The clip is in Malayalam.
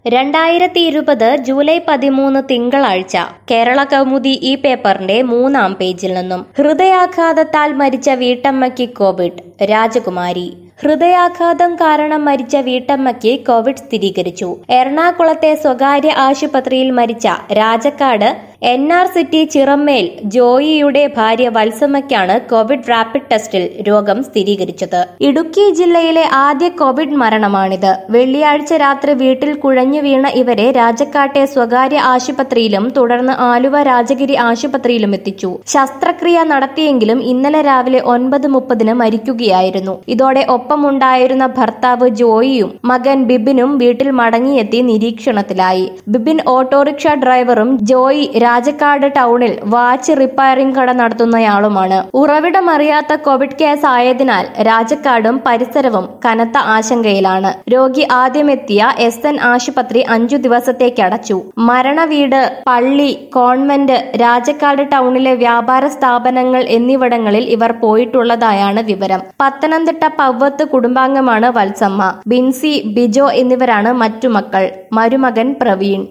രണ്ടായിരത്തി ഇരുപത് ജൂലൈ പതിമൂന്ന് തിങ്കളാഴ്ച കേരള കൗമുദി ഈ പേപ്പറിന്റെ മൂന്നാം പേജിൽ നിന്നും ഹൃദയാഘാതത്താൽ മരിച്ച വീട്ടമ്മയ്ക്ക് കോവിഡ് രാജകുമാരി ഹൃദയാഘാതം കാരണം മരിച്ച വീട്ടമ്മയ്ക്ക് കോവിഡ് സ്ഥിരീകരിച്ചു എറണാകുളത്തെ സ്വകാര്യ ആശുപത്രിയിൽ മരിച്ച Rajakkad N R city Chirammel ജോയിയുടെ ഭാര്യ വത്സമ്മയ്ക്കാണ് കോവിഡ് റാപ്പിഡ് ടെസ്റ്റിൽ രോഗം സ്ഥിരീകരിച്ചത് ഇടുക്കി ജില്ലയിലെ ആദ്യ കോവിഡ് മരണമാണിത് വെള്ളിയാഴ്ച രാത്രി വീട്ടിൽ കുഴഞ്ഞു വീണ ഇവരെ രാജക്കാട്ടെ സ്വകാര്യ ആശുപത്രിയിലും തുടർന്ന് ആലുവ രാജഗിരി ആശുപത്രിയിലും എത്തിച്ചു ശസ്ത്രക്രിയ നടത്തിയെങ്കിലും ഇന്നലെ രാവിലെ ഒൻപത് മുപ്പതിന് മരിക്കുകയായിരുന്നു ഇതോടെ ഒപ്പമുണ്ടായിരുന്ന ഭർത്താവ് ജോയിയും മകൻ ബിബിനും വീട്ടിൽ മടങ്ങിയെത്തി നിരീക്ഷണത്തിലായി ബിബിൻ ഓട്ടോറിക്ഷ ഡ്രൈവറും ജോയി രാജക്കാട് ടൗണിൽ വാച്ച് റിപ്പയറിംഗ് കട നടത്തുന്നയാളുമാണ് ഉറവിടമറിയാത്ത കോവിഡ് കേസ് ആയതിനാൽ രാജക്കാടും പരിസരവും കനത്ത ആശങ്കയിലാണ് രോഗി ആദ്യമെത്തിയ എസ് എൻ ആശുപത്രി അഞ്ചു ദിവസത്തേക്ക് അടച്ചു മരണവീട് പള്ളി കോൺവെന്റ് രാജക്കാട് ടൗണിലെ വ്യാപാര സ്ഥാപനങ്ങൾ എന്നിവിടങ്ങളിൽ ഇവർ പോയിട്ടുള്ളതായാണ് വിവരം പത്തനംതിട്ട പവ്വത്ത് കുടുംബാംഗമാണ് വത്സമ്മ ബിൻസി ബിജോ എന്നിവരാണ് മറ്റു മക്കൾ മരുമകൻ പ്രവീൺ